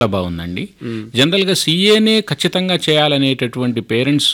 చాలా బాగుందండి జనరల్గా సీఏనే ఖచ్చితంగా చేయాలనేటటువంటి పేరెంట్స్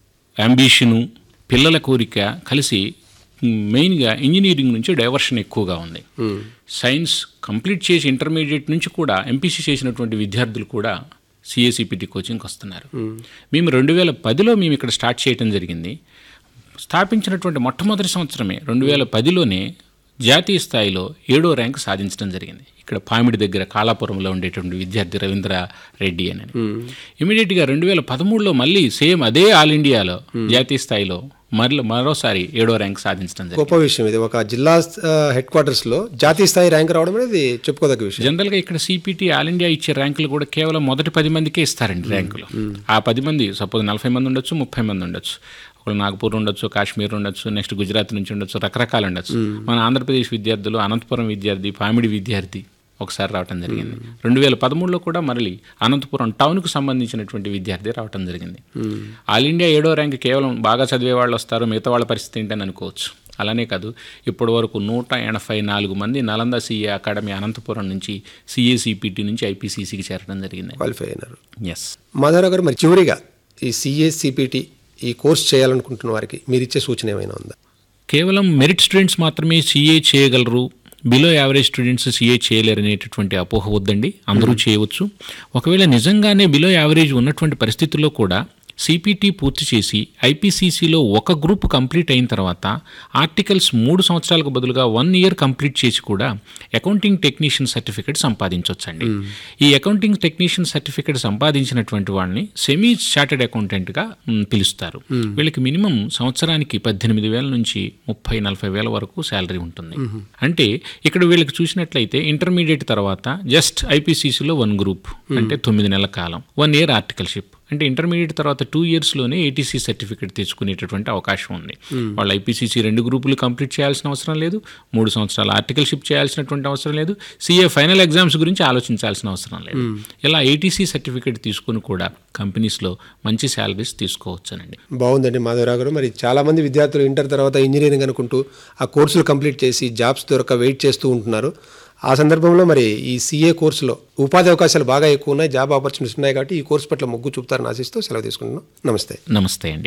అంబిషను పిల్లల కోరిక కలిసి మ్, మెయిన్గా ఇంజనీరింగ్ నుంచి డైవర్షన్ ఎక్కువగా ఉంది సైన్స్ కంప్లీట్ చేసి ఇంటర్మీడియట్ నుంచి కూడా ఎంపీసీ చేసినటువంటి విద్యార్థులు కూడా సిఏసిపిటి కోచింగ్కి వస్తున్నారు మేము రెండు వేల పదిలో మేము ఇక్కడ స్టార్ట్ చేయడం జరిగింది స్థాపించినటువంటి మొట్టమొదటి సంవత్సరమే రెండు వేల పదిలోనే జాతీయ స్థాయిలో ఏడో ర్యాంక్ సాధించడం జరిగింది ఇక్కడ పామిడి దగ్గర కాలాపురంలో ఉండేటువంటి విద్యార్థి రవీంద్ర రెడ్డి అని ఇమీడియట్గా రెండు వేల పదమూడులో మళ్ళీ సేమ్ అదే ఆల్ ఇండియాలో జాతీయ స్థాయిలో మరల మరోసారి ఏడో ర్యాంక్ సాధించడం జరిగింది గొప్ప విషయం ఇది ఒక జిల్లా హెడ్ క్వార్టర్స్ లో జాతీయ స్థాయి ర్యాంక్ రావడం అనేది చెప్పుకోదగ్గ విషయం జనరల్గా ఇక్కడ సిపిటి ఆల్ ఇండియా ఇచ్చే ర్యాంకులు కూడా కేవలం మొదటి పది మందికే ఇస్తారండి ర్యాంకులు ఆ పది మంది సపోజ్ నలభై మంది ఉండొచ్చు ముప్పై మంది ఉండొచ్చు ఒకళ్ళు నాగపూర్ ఉండొచ్చు కాశ్మీర్ ఉండొచ్చు నెక్స్ట్ గుజరాత్ నుంచి ఉండొచ్చు రకరకాలు ఉండొచ్చు మన ఆంధ్రప్రదేశ్ విద్యార్థులు అనంతపురం విద్యార్థి పామిడి విద్యార్థి ఒకసారి రావటం జరిగింది రెండు వేల పదమూడులో కూడా మరలి అనంతపురం టౌన్కు సంబంధించినటువంటి విద్యార్థి రావటం జరిగింది ఆల్ ఇండియా ఏడో ర్యాంక్ కేవలం బాగా చదివే వాళ్ళు వస్తారు మిగతా వాళ్ళ పరిస్థితి ఏంటని అనుకోవచ్చు అలానే కాదు ఇప్పటి వరకు నూట ఎనభై నాలుగు మంది నలంద సిఏ అకాడమీ అనంతపురం నుంచి సిఏసిపిటి నుంచి ఐపీసీసీకి చేరడం జరిగింది క్వాలిఫై అయినారు ఎస్ మాధవరావు గారు మరి చివరిగా ఈ సిఏసిపిటి ఈ కోర్స్ చేయాలనుకుంటున్న వారికి మీరు ఇచ్చే సూచన ఏమైనా ఉందా కేవలం మెరిట్ స్టూడెంట్స్ మాత్రమే సీఏ చేయగలరు బిలో యావరేజ్ స్టూడెంట్స్ సీఏ చేయలేరు అనేటటువంటి అపోహ వద్దండి అందరూ చేయవచ్చు ఒకవేళ నిజంగానే బిలో యావరేజ్ ఉన్నటువంటి పరిస్థితుల్లో కూడా సిపిటి పూర్తి చేసి ఐపీసీసీలో ఒక గ్రూప్ కంప్లీట్ అయిన తర్వాత ఆర్టికల్స్ మూడు సంవత్సరాలకు బదులుగా వన్ ఇయర్ కంప్లీట్ చేసి కూడా అకౌంటింగ్ టెక్నీషియన్ సర్టిఫికేట్ సంపాదించవచ్చండి ఈ అకౌంటింగ్ టెక్నీషియన్ సర్టిఫికేట్ సంపాదించినటువంటి వాళ్ళని సెమీ చార్టెడ్ అకౌంటెంట్గా మ్, పిలుస్తారు వీళ్ళకి మినిమం సంవత్సరానికి పద్దెనిమిది వేల నుంచి ముప్పై నలభై వేల వరకు శాలరీ ఉంటుంది అంటే ఇక్కడ వీళ్ళకి చూసినట్లయితే ఇంటర్మీడియట్ తర్వాత జస్ట్ ఐపీసీసీలో వన్ గ్రూప్ అంటే తొమ్మిది నెలల కాలం వన్ ఇయర్ ఆర్టికల్షిప్ అంటే ఇంటర్మీడియట్ తర్వాత టూ ఇయర్స్లోనే ఏటీసీ సర్టిఫికేట్ తెచ్చుకునేటటువంటి అవకాశం ఉంది వాళ్ళు ఐపీసీసీ రెండు గ్రూపులు కంప్లీట్ చేయాల్సిన అవసరం లేదు మూడు సంవత్సరాలు ఆర్టికల్షిప్ చేయాల్సినటువంటి అవసరం లేదు సీఏ ఫైనల్ ఎగ్జామ్స్ గురించి ఆలోచించాల్సిన అవసరం లేదు ఇలా ఏటీసీ సర్టిఫికేట్ తీసుకుని కూడా కంపెనీస్లో మంచి శాలరీస్ తీసుకోవచ్చునండి బాగుందండి మాధవరావు గారు మరి చాలా మంది విద్యార్థులు ఇంటర్ తర్వాత ఇంజనీరింగ్ అనుకుంటూ ఆ కోర్సులు కంప్లీట్ చేసి జాబ్స్ దొరక వెయిట్ చేస్తూ ఉంటున్నారు ఆ సందర్భంలో మరి ఈ సిఏ కోర్సులో ఉపాధి అవకాశాలు బాగా ఎక్కువ ఉన్నాయి జాబ్ ఆపర్చునిటీస్ ఉన్నాయి కాబట్టి ఈ కోర్సు పట్ల మొగ్గు చూపుతారని ఆశిస్తూ సెలవు తీసుకుంటున్నాం నమస్తే నమస్తే అండి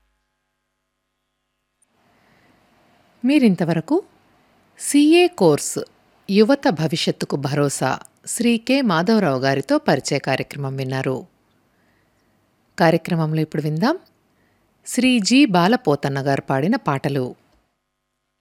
మీరింతవరకు సిఏ కోర్స్ యువత భవిష్యత్తుకు భరోసా శ్రీ కె మాధవరావు గారితో పరిచయ కార్యక్రమం విన్నారు కార్యక్రమంలో ఇప్పుడు విందాం శ్రీ జి బాలపోతన్న గారు పాడిన పాటలు